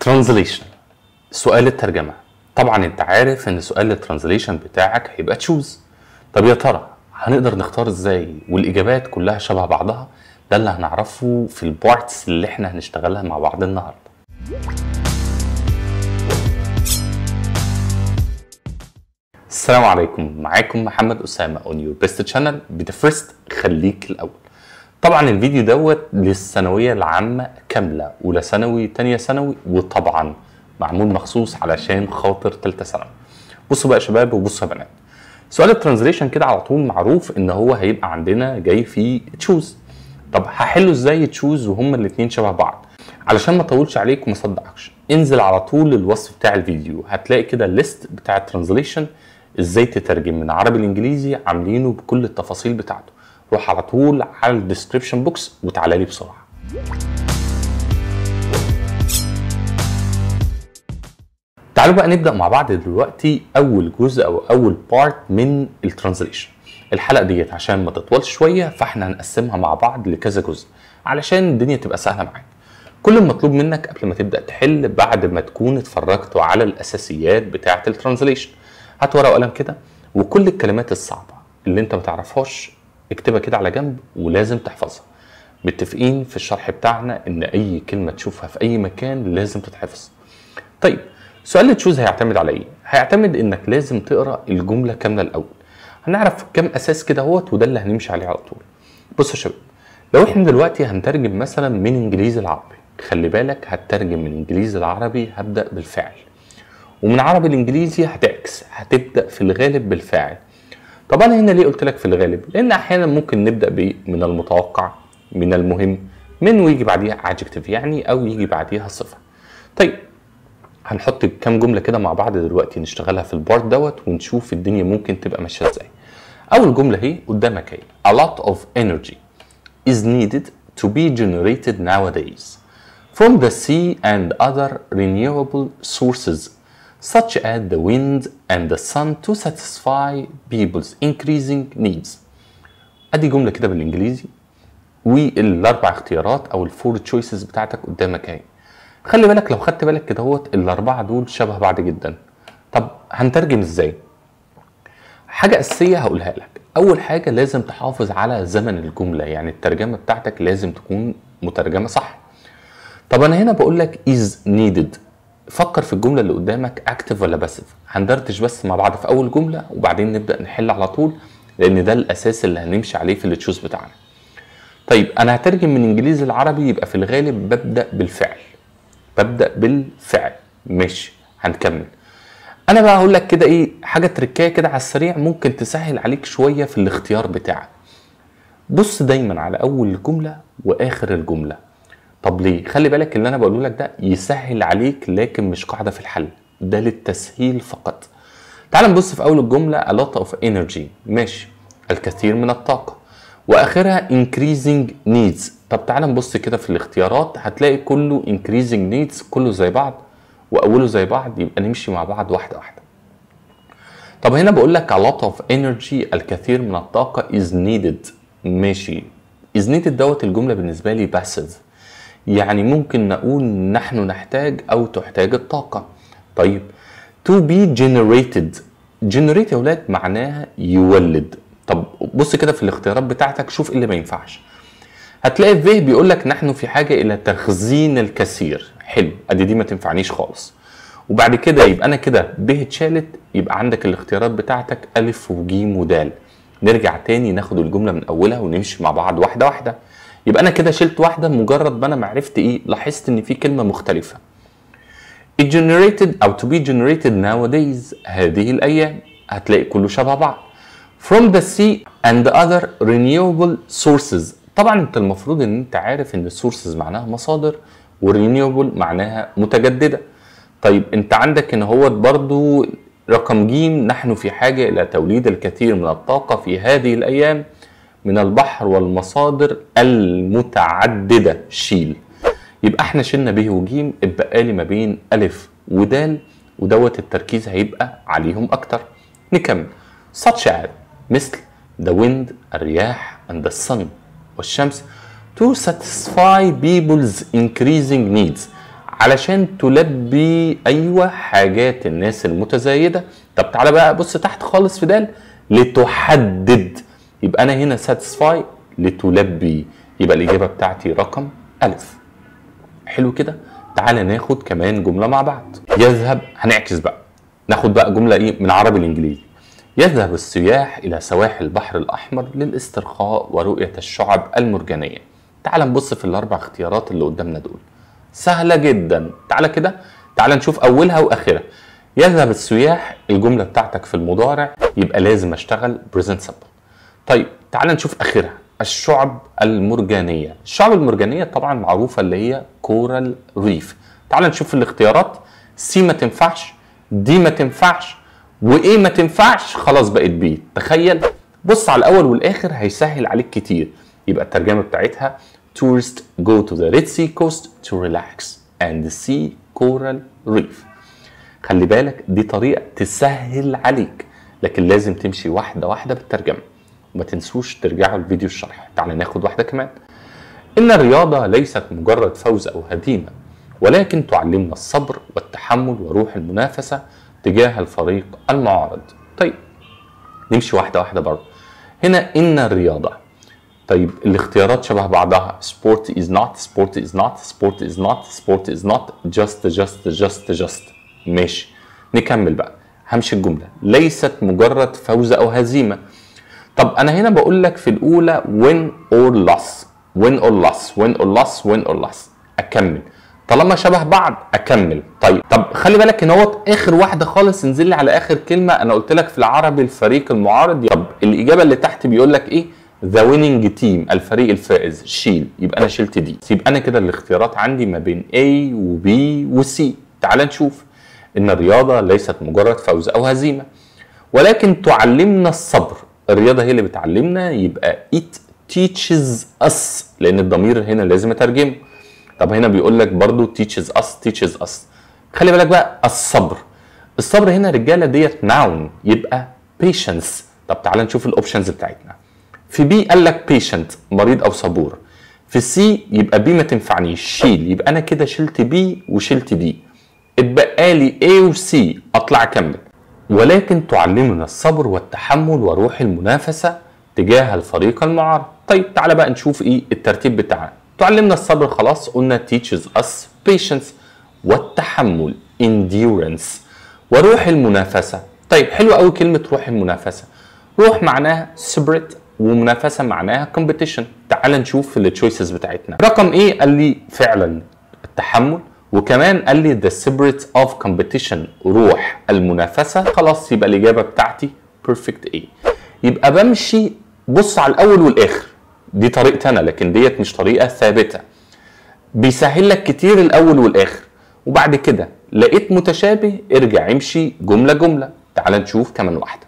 ترانزليشن سؤال الترجمة طبعا انت عارف ان سؤال الترانزليشن بتاعك هيبقى تشوز طب يا ترى هنقدر نختار ازاي والاجابات كلها شبه بعضها ده اللي هنعرفه في البارتس اللي احنا هنشتغلها مع بعض النهارده السلام عليكم معاكم محمد اسامه اون يور بيست شانل بتفرست خليك الاول طبعا الفيديو دوت للثانويه العامه كامله اولى ثانوي تانية ثانوي وطبعا معمول مخصوص علشان خاطر تالتة ثانوي بصوا بقى يا شباب وبصوا يا بنات سؤال الترانزليشن كده على طول معروف ان هو هيبقى عندنا جاي فيه تشوز طب هحله ازاي تشوز وهما الاثنين شبه بعض علشان ما اطولش عليك وما اصدعكش انزل على طول الوصف بتاع الفيديو هتلاقي كده الليست بتاع الترانزليشن ازاي تترجم من عربي لانجليزي عاملينه بكل التفاصيل بتاعته روح على طول على الديسكريبشن بوكس وتعالى لي بسرعه تعالوا بقى نبدا مع بعض دلوقتي اول جزء او اول بارت من الترانزليشن الحلقه ديت عشان ما تطولش شويه فاحنا هنقسمها مع بعض لكذا جزء علشان الدنيا تبقى سهله معاك كل المطلوب منك قبل ما تبدا تحل بعد ما تكون اتفرجت على الاساسيات بتاعه الترانزليشن هات ورقه وقلم كده وكل الكلمات الصعبه اللي انت ما تعرفهاش اكتبها كده على جنب ولازم تحفظها متفقين في الشرح بتاعنا ان اي كلمه تشوفها في اي مكان لازم تتحفظ طيب سؤال التشوز هيعتمد على ايه هيعتمد انك لازم تقرا الجمله كامله الاول هنعرف كام اساس كده اهوت وده اللي هنمشي عليه على طول بصوا يا شباب لو احنا دلوقتي هنترجم مثلا من انجليزي العربي خلي بالك هتترجم من انجليزي العربي هبدا بالفعل ومن عربي الانجليزي هتعكس هتبدا في الغالب بالفاعل طب انا هنا ليه قلت لك في الغالب لان احيانا ممكن نبدا بايه من المتوقع من المهم من ويجي بعديها adjective يعني او يجي بعديها صفه طيب هنحط كام جمله كده مع بعض دلوقتي نشتغلها في البارت دوت ونشوف الدنيا ممكن تبقى ماشيه ازاي اول جمله اهي قدامك اهي a lot of energy is needed to be generated nowadays from the sea and other renewable sources such as the wind and the sun to satisfy people's increasing needs ادي جمله كده بالانجليزي والاربع اختيارات او الفور تشويسز بتاعتك قدامك اهي خلي بالك لو خدت بالك كده اهوت الاربعه دول شبه بعض جدا طب هنترجم ازاي حاجه اساسيه هقولها لك اول حاجه لازم تحافظ على زمن الجمله يعني الترجمه بتاعتك لازم تكون مترجمه صح طب انا هنا بقول لك is needed فكر في الجمله اللي قدامك اكتف ولا باسيف هندردش بس مع بعض في اول جمله وبعدين نبدا نحل على طول لان ده الاساس اللي هنمشي عليه في التشوز بتاعنا طيب انا هترجم من انجليزي لعربي يبقى في الغالب ببدا بالفعل ببدا بالفعل ماشي هنكمل انا بقى هقول لك كده ايه حاجه تركايه كده على السريع ممكن تسهل عليك شويه في الاختيار بتاعك بص دايما على اول الجمله واخر الجمله طب ليه خلي بالك اللي انا بقوله لك ده يسهل عليك لكن مش قاعده في الحل ده للتسهيل فقط تعال نبص في اول الجمله a lot of energy ماشي الكثير من الطاقه واخرها increasing needs طب تعال نبص كده في الاختيارات هتلاقي كله increasing needs كله زي بعض واوله زي بعض يبقى نمشي مع بعض واحده واحده طب هنا بقول لك a lot of energy الكثير من الطاقه is needed ماشي is needed دوت الجمله بالنسبه لي passive يعني ممكن نقول نحن نحتاج او تحتاج الطاقه طيب to be generated generate يا ولاد معناها يولد طب بص كده في الاختيارات بتاعتك شوف ايه اللي ما ينفعش هتلاقي في بيقول لك نحن في حاجه الى تخزين الكثير حلو ادي دي ما تنفعنيش خالص وبعد كده يبقى انا كده ب اتشالت يبقى عندك الاختيارات بتاعتك الف وجيم ودال نرجع تاني ناخد الجمله من اولها ونمشي مع بعض واحده واحده يبقى انا كده شلت واحده مجرد ما انا معرفت ايه لاحظت ان في كلمه مختلفه it generated او to be generated nowadays هذه الايام هتلاقي كله شبه بعض from the sea and other renewable sources طبعا انت المفروض ان انت عارف ان sources معناها مصادر والرينيوبل معناها متجدده طيب انت عندك ان هو برضو رقم جيم نحن في حاجه الى توليد الكثير من الطاقه في هذه الايام من البحر والمصادر المتعدده شيل يبقى احنا شلنا ب وجيم اتبقى لي ما بين الف ودال ودوت التركيز هيبقى عليهم اكتر نكمل such as مثل the wind الرياح and the sun والشمس to satisfy people's increasing needs علشان تلبي ايوه حاجات الناس المتزايده طب تعالى بقى بص تحت خالص في دال لتحدد يبقى انا هنا ساتسفاي لتلبي يبقى الاجابه بتاعتي رقم الف حلو كده تعالى ناخد كمان جمله مع بعض يذهب هنعكس بقى ناخد بقى جمله ايه من عربي لانجليزي يذهب السياح الى سواحل البحر الاحمر للاسترخاء ورؤيه الشعب المرجانيه تعال نبص في الاربع اختيارات اللي قدامنا دول سهله جدا تعالى كده تعال نشوف اولها واخرها يذهب السياح الجمله بتاعتك في المضارع يبقى لازم اشتغل present simple طيب تعال نشوف اخرها الشعب المرجانيه الشعب المرجانيه طبعا معروفه اللي هي كورال ريف تعال نشوف الاختيارات سي ما تنفعش دي ما تنفعش وايه ما تنفعش خلاص بقت بي تخيل بص على الاول والاخر هيسهل عليك كتير يبقى الترجمه بتاعتها tourists go to the Red Sea coast to relax and see coral reef خلي بالك دي طريقه تسهل عليك لكن لازم تمشي واحده واحده بالترجمه وما تنسوش ترجعوا لفيديو الشرح تعال ناخد واحده كمان ان الرياضه ليست مجرد فوز او هزيمه ولكن تعلمنا الصبر والتحمل وروح المنافسه تجاه الفريق المعارض طيب نمشي واحده واحده برضه هنا ان الرياضه طيب الاختيارات شبه بعضها sport is not sport is not sport is not sport is not just just just just ماشي نكمل بقى همشي الجمله ليست مجرد فوز او هزيمه طب انا هنا بقول لك في الاولى win or loss win or loss win or loss win or loss اكمل طالما شبه بعض اكمل طيب طب خلي بالك ان هو اخر واحده خالص انزل لي على اخر كلمه انا قلت لك في العربي الفريق المعارض طب الاجابه اللي تحت بيقول لك ايه ذا ويننج تيم الفريق الفائز شيل يبقى انا شلت دي يبقى انا كده الاختيارات عندي ما بين A و B و C تعال نشوف ان الرياضه ليست مجرد فوز او هزيمه ولكن تعلمنا الصبر الرياضه هي اللي بتعلمنا يبقى it teaches us لان الضمير هنا لازم اترجمه طب هنا بيقول لك برضو teaches us teaches us خلي بالك بقى الصبر الصبر هنا رجاله ديت ناون يبقى patience طب تعال نشوف الاوبشنز بتاعتنا في بي قال لك patient مريض او صبور في سي يبقى بي ما تنفعنيش شيل يبقى انا كده شلت بي وشلت دي اتبقى لي A و C اطلع اكمل ولكن تعلمنا الصبر والتحمل وروح المنافسه تجاه الفريق المعارض طيب تعالى بقى نشوف ايه الترتيب بتاعنا تعلمنا الصبر خلاص قلنا teaches us patience والتحمل endurance وروح المنافسه طيب حلو قوي كلمه روح المنافسه روح معناها spirit ومنافسه معناها competition تعال نشوف التشويسز بتاعتنا رقم ايه قال لي فعلا التحمل وكمان قال لي the spirit of competition روح المنافسه خلاص يبقى الاجابه بتاعتي perfect A يبقى بمشي بص على الاول والاخر دي طريقتي انا لكن ديت مش طريقه ثابته بيسهل لك كتير الاول والاخر وبعد كده لقيت متشابه ارجع امشي جمله جمله تعال نشوف كمان واحده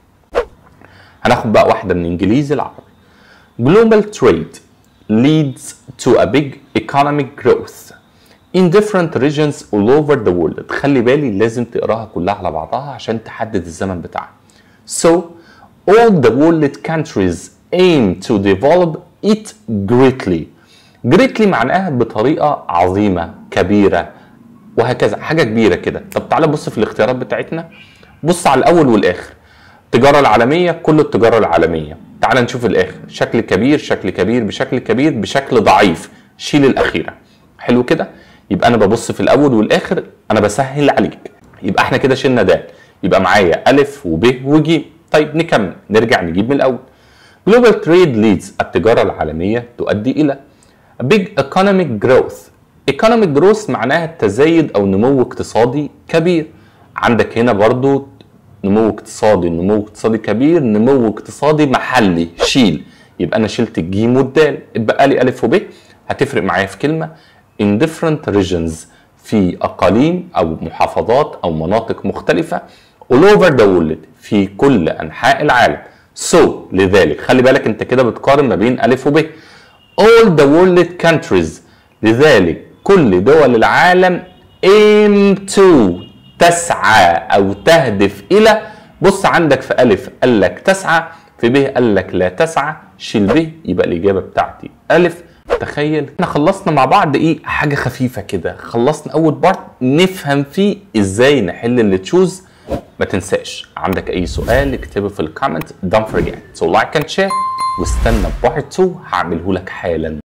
هناخد بقى واحده من انجليزي العربي global trade leads to a big economic growth in different regions all over the world خلي بالي لازم تقراها كلها على بعضها عشان تحدد الزمن بتاعها so all the world countries aim to develop it greatly greatly معناها بطريقة عظيمة كبيرة وهكذا حاجة كبيرة كده طب تعالى بص في الاختيارات بتاعتنا بص على الأول والآخر التجارة العالمية كل التجارة العالمية تعال نشوف الآخر شكل كبير شكل كبير بشكل كبير بشكل ضعيف شيل الأخيرة حلو كده يبقى أنا ببص في الأول والآخر أنا بسهل عليك يبقى احنا كده شلنا د يبقى معايا ألف وب وج طيب نكمل نرجع نجيب من الأول Global trade leads التجارة العالمية تؤدي إلى a big economic growth economic growth معناها تزايد أو نمو اقتصادي كبير عندك هنا برضو نمو اقتصادي نمو اقتصادي كبير نمو اقتصادي محلي شيل يبقى انا شلت الجيم والدال اتبقى لي الف وب هتفرق معايا في كلمه in different regions في اقاليم او محافظات او مناطق مختلفه all over the world في كل انحاء العالم so لذلك خلي بالك انت كده بتقارن ما بين الف وب all the world countries لذلك كل دول العالم aim to تسعى او تهدف الى بص عندك في الف قال لك تسعى في ب قال لك لا تسعى شيل ب يبقى الاجابه بتاعتي الف تخيل احنا خلصنا مع بعض ايه حاجه خفيفه كده خلصنا اول بارت نفهم فيه ازاي نحل اللي تشوز ما تنساش عندك اي سؤال اكتبه في الكومنت don't forget so like and share واستنى بارت 2 هعمله لك حالا